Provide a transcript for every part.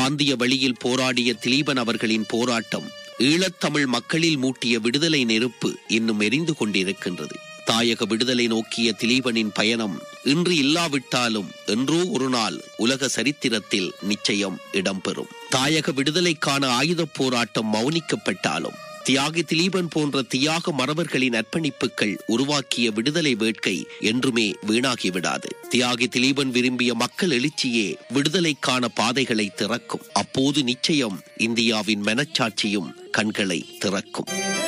காந்திய வழியில் போராடிய திலீபன் அவர்களின் போராட்டம் ஈழத்தமிழ் மக்களில் மூட்டிய விடுதலை நெருப்பு இன்னும் எரிந்து கொண்டிருக்கின்றது தாயக விடுதலை நோக்கிய திலீபனின் பயணம் இன்று இல்லாவிட்டாலும் என்றோ ஒரு நாள் உலக சரித்திரத்தில் நிச்சயம் இடம்பெறும் தாயக விடுதலைக்கான ஆயுதப் போராட்டம் மௌனிக்கப்பட்டாலும் தியாகி திலீபன் போன்ற தியாக மறவர்களின் அர்ப்பணிப்புகள் உருவாக்கிய விடுதலை வேட்கை என்றுமே வீணாகிவிடாது தியாகி திலீபன் விரும்பிய மக்கள் எழுச்சியே விடுதலைக்கான பாதைகளை திறக்கும் அப்போது நிச்சயம் இந்தியாவின் மனச்சாட்சியும் கண்களை திறக்கும்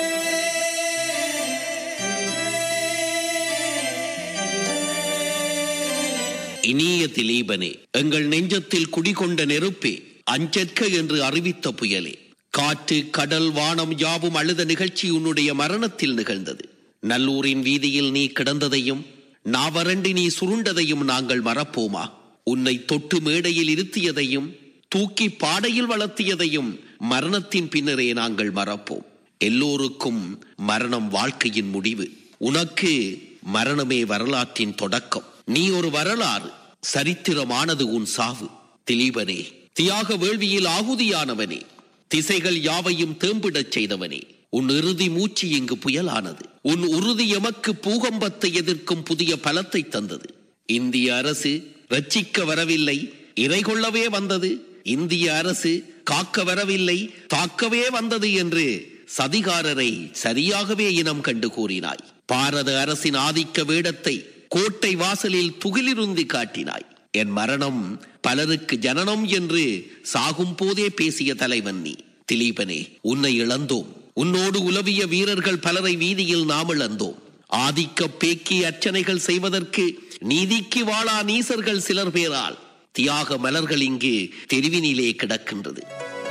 இனிய திலீபனே எங்கள் நெஞ்சத்தில் குடிகொண்ட நெருப்பே அஞ்சற்க என்று அறிவித்த புயலே காற்று கடல் வானம் யாவும் அழுத நிகழ்ச்சி உன்னுடைய மரணத்தில் நிகழ்ந்தது நல்லூரின் வீதியில் நீ கிடந்ததையும் நாவரண்டி நீ சுருண்டதையும் நாங்கள் மறப்போமா உன்னை தொட்டு மேடையில் இருத்தியதையும் தூக்கி பாடையில் வளர்த்தியதையும் மரணத்தின் பின்னரே நாங்கள் மறப்போம் எல்லோருக்கும் மரணம் வாழ்க்கையின் முடிவு உனக்கு மரணமே வரலாற்றின் தொடக்கம் நீ ஒரு வரலாறு சரித்திரமானது உன் சாவு திலீபனே தியாக வேள்வியில் ஆகுதியானவனே திசைகள் யாவையும் தேம்பிடச் செய்தவனே உன் இறுதி மூச்சு இங்கு புயலானது உன் உறுதி எமக்கு பூகம்பத்தை எதிர்க்கும் புதிய பலத்தை தந்தது இந்திய அரசு ரட்சிக்க வரவில்லை இறை கொள்ளவே வந்தது இந்திய அரசு காக்க வரவில்லை தாக்கவே வந்தது என்று சதிகாரரை சரியாகவே இனம் கண்டு கூறினாய் பாரத அரசின் ஆதிக்க வேடத்தை கோட்டை வாசலில் துகிலிருந்தி காட்டினாய் என் மரணம் பலருக்கு ஜனனம் என்று சாகும் போதே பேசிய தலைவன் நீ திலீபனே உன்னை இழந்தோம் உன்னோடு உலவிய வீரர்கள் பலரை வீதியில் நாம் இழந்தோம் ஆதிக்க பேக்கி அர்ச்சனைகள் செய்வதற்கு நீதிக்கு வாழா நீசர்கள் சிலர் பேரால் தியாக மலர்கள் இங்கு தெருவினிலே கிடக்கின்றது